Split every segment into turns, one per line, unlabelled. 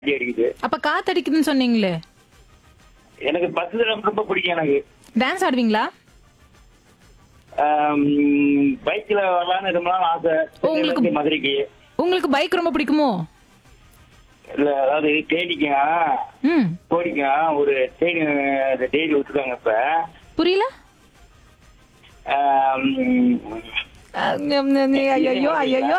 காட்சி அடிக்குது
அப்ப காத்தடிக்குதுன்னு சொன்னீங்களே
எனக்கு பஸ் ரொம்ப பிடிக்கும் எனக்கு
டான்ஸ் ஆடுவீங்களா
பைக்ல வரலான்னு ரொம்ப நாள் ஆசை
உங்களுக்கு-
சென்னையில இருந்து மதுரைக்கு
உங்களுக்கு பைக் ரொம்ப பிடிக்குமோ
இல்ல அதாவது தேனிக்கும்
ம்
கோடிக்கும் ஒரு தேனி டெய்லி விட்டுருக்காங்க இப்ப
புரியல
ஆம்,
ஐயோ ஐயோ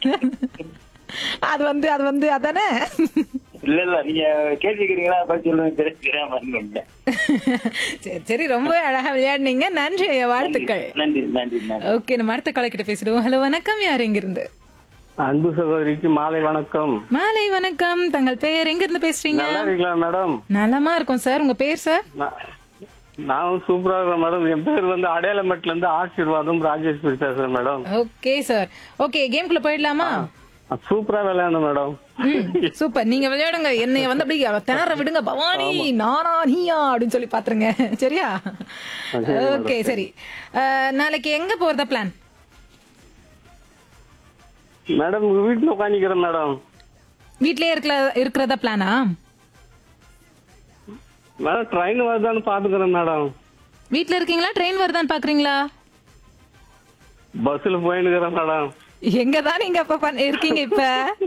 அது வந்து அது வந்து அதானே
இல்ல இல்ல நீங்க கேட்டுக்கிறீங்களா பத்தி சொல்லுங்க தெரிஞ்சுக்கிறேன்
சரி சரி ரொம்ப அழகா விளையாடுனீங்க நன்றி ஐயா வாழ்த்துக்கள்
நன்றி நன்றி நன்றி
ஓகே நம்ம அடுத்த காலை கிட்ட பேசிடுவோம் ஹலோ வணக்கம் யார் எங்க இருந்து
அன்பு சகோதரிக்கு மாலை வணக்கம்
மாலை வணக்கம் தங்கள் பெயர் எங்க இருந்து பேசுறீங்க
நல்லா இருக்கீங்களா மேடம்
நலமா இருக்கும் சார் உங்க பேர் சார்
நான் நானும் சூப்பரா இருக்கேன் மேடம் என் பேர் வந்து அடையாளமேட்ல இருந்து ஆசீர்வாதம் ராஜேஸ்வரி பேசுறேன் மேடம்
ஓகே சார் ஓகே கேம்குள்ள போயிடலாமா
சூப்பரா விளையாடணும் மேடம்
ம், சூப்பர் நீங்க விளையாடுங்க என்னைய வந்து அப்படி திணற விடுங்க பவானி நானா நீயா அப்படின்னு சொல்லி பாத்துருங்க சரியா ஓகே சரி அஹ், நாளைக்கு எங்க போறதா பிளான்
மேடம் உங்க வீட்டுல உட்காந்துக்கிறேன் மேடம்
வீட்லயே இருக்கல இருக்கிறதா பிளானா
மேடம் ட்ரெயின் வருதான்னு பாத்துக்கிறேன் மேடம்
வீட்ல இருக்கீங்களா ட்ரெயின் வருதான்னு பாக்குறீங்களா
பஸ்ல போயினுக்கிறேன் மேடம்
எங்க தான் நீங்க அப்ப பண்ண- இருக்கீங்க இப்ப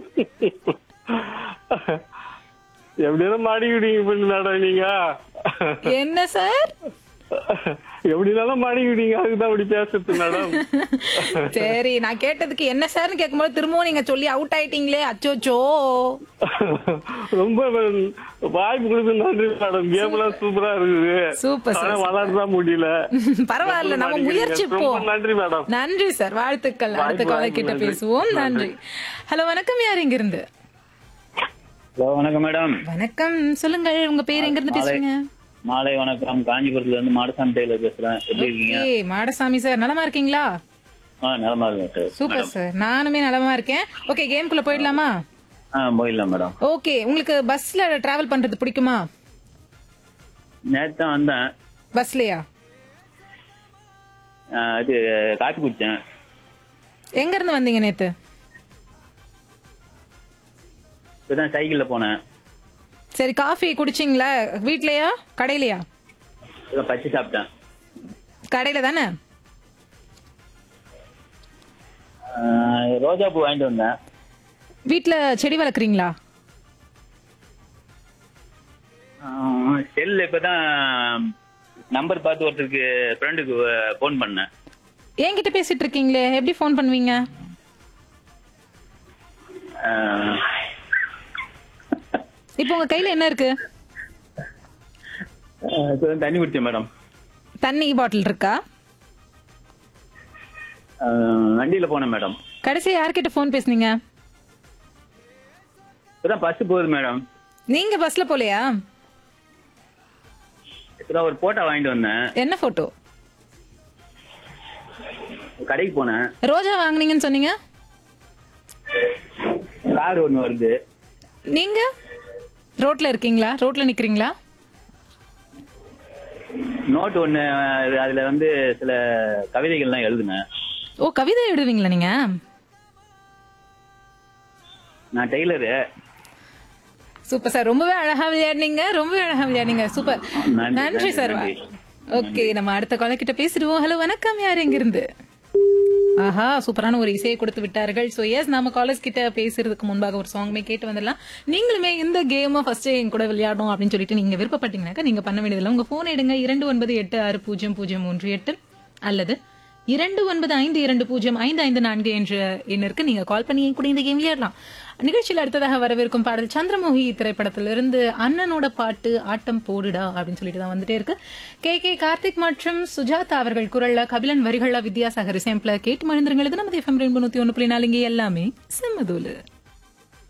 எப்படினாலும் மாடிக்கிட்டீங்க பண்ணு மேடம் நீங்க
என்ன சார்
எப்படினாலும் மாடிக்கிட்டீங்க அதுக்குதான் அப்படி பேசுறது மேடம்
சரி நான் கேட்டதுக்கு என்ன சார்னு கேட்கும்போது திரும்பவும் நீங்க சொல்லி அவுட் ஆயிட்டீங்களே அச்சோச்சோ
ரொம்ப வாய்ப்பு கொடுத்து நன்றி மேடம் கேம் எல்லாம் சூப்பரா இருக்குது
சூப்பர்
ஆனா
சார்
விளையாடதான் முடியல
பரவாயில்ல நம்ம முயற்சி
ரொம்ப
போ
நன்றி மேடம்
நன்றி சார் வாழ்த்துக்கள் அடுத்த
வாய்ப்பு,
காலை கிட்ட
நன்றி.
பேசுவோம் நன்றி ஹலோ வணக்கம் யார் எங்க இருந்து
ஹலோ வணக்கம் மேடம்
வணக்கம் சொல்லுங்கள் உங்க பேர் எங்க இருந்து பேசுறீங்க
மாலை வணக்கம் காஞ்சிபுரத்துல இருந்து மாடசாமி டெய்லர் பேசுறேன் எப்படி இருக்கீங்க
ஓகே மாடசாமி சார் நலமா இருக்கீங்களா
ஆ நலமா இருக்கேன் சார்
சூப்பர் சார் நானுமே நலமா இருக்கேன் ஓகே கேம்குள்ள போயிடலாமா
ஆ போயிடலாம் மேடம்
ஓகே உங்களுக்கு பஸ்ல டிராவல் பண்றது பிடிக்குமா
நேற்று தான் வந்தேன்
பஸ்லயா
ஆ, இது காப்பி குடிச்சேன்
எங்க இருந்து வந்தீங்க நேத்து
இப்பதான் சைக்கிள்ல போனேன்
சரி காஃபி குடிச்சிங்களா வீட்லயா கடையிலயா
இப்பதான் பச்சை சாப்பிட்டேன்
கடையில தானே
ஆ, ரோஜா பூ வாங்கிட்டு வந்தேன்
வீட்ல செடி வளர்க்குறீங்களா
செல் இப்பதான் நம்பர் பார்த்து ஒருத்தருக்கு ஃப்ரெண்டுக்கு ஃபோன் பண்ணேன்
என்கிட்ட பேசிட்டு இருக்கீங்களே எப்படி ஃபோன் பண்ணுவீங்க
ஆ,
இப்போ உங்க கையில என்ன இருக்கு
இப்பதான் தண்ணி குடிச்சேன் மேடம்
தண்ணி பாட்டில் இருக்கா
ஆ, வண்டியில போனேன் மேடம்
கடைசி யார்கிட்ட ஃபோன் பேசுனீங்க
இப்பதான் பஸ் போகுது மேடம்
நீங்க பஸ்ல போலையா
இப்பதான் ஒரு போட்டோ வாங்கிட்டு வந்தேன்
என்ன போட்டோ
கடைக்கு போனேன்
ரோஜா வாங்குனீங்கன்னு சொன்னீங்க
கார் ஒண்ணு வருது
நீங்க ரோட்ல இருக்கீங்களா ரோட்ல நிக்கிறீங்களா
நோட் ஒண்ணு அது- அதுல வந்து சில கவிதைகள்லாம் எழுதுனேன்
ஓ கவிதை எழுதுவீங்களா நீங்க
நான் டெய்லரு
சூப்பர் சார் ரொம்பவே அழகா விளையாடுனீங்க ரொம்பவே அழகா விளையாடுனீங்க சூப்பர்
நன்றி,
நன்றி
நன்றி,
சார்
நன்றி.
ஓகே நம்ம அடுத்த கால கிட்ட பேசிடுவோம் ஹலோ வணக்கம் யார் எங்க இருந்து ஆஹா சூப்பரான ஒரு இசையை கொடுத்து விட்டார்கள் ஸோ எஸ் நம்ம காலேஜ் கிட்ட பேசுறதுக்கு முன்பாக ஒரு சாங்குமே கேட்டு வந்துடலாம் நீங்களுமே இந்த கேமை ஃபர்ஸ்ட் என் கூட விளையாடணும் அப்படின்னு சொல்லிட்டு நீங்க விருப்பப்பட்டீங்கன்னாக்கா நீங்க பண்ண வேண்டியதில்லை உங்க போன் எடுங்க இரண்டு ஒன்பது எட்டு ஆறு பூஜ்ஜியம் பூஜ்ஜியம் மூன்று எட்டு அல்லது இரண்டு ஒன்பது ஐந்து இரண்டு பூஜ்ஜியம் ஐந்து ஐந்து நான்கு என்ற எண்ணிற்கு நீங்க கால் பண்ணி என் கூட இந்த கேம் விளையாடலாம் நிகழ்ச்சியில் அடுத்ததாக வரவிருக்கும் பாடல் சந்திரமுகி திரைப்படத்திலிருந்து அண்ணனோட பாட்டு ஆட்டம் போடுடா அப்படின்னு சொல்லிட்டு தான் வந்துட்டே இருக்கு கே கே கார்த்திக் மற்றும் சுஜாதா அவர்கள் குரல்ல கபிலன் வரிகளா வித்யாசாகர் சேம்பிள கேட்டு மகிழ்ந்துருங்க இது நமது எஃப்எம் ரெண்டு நூத்தி ஒன்று புள்ளி நாலு இங்கே எல்லாமே செம்மதூலு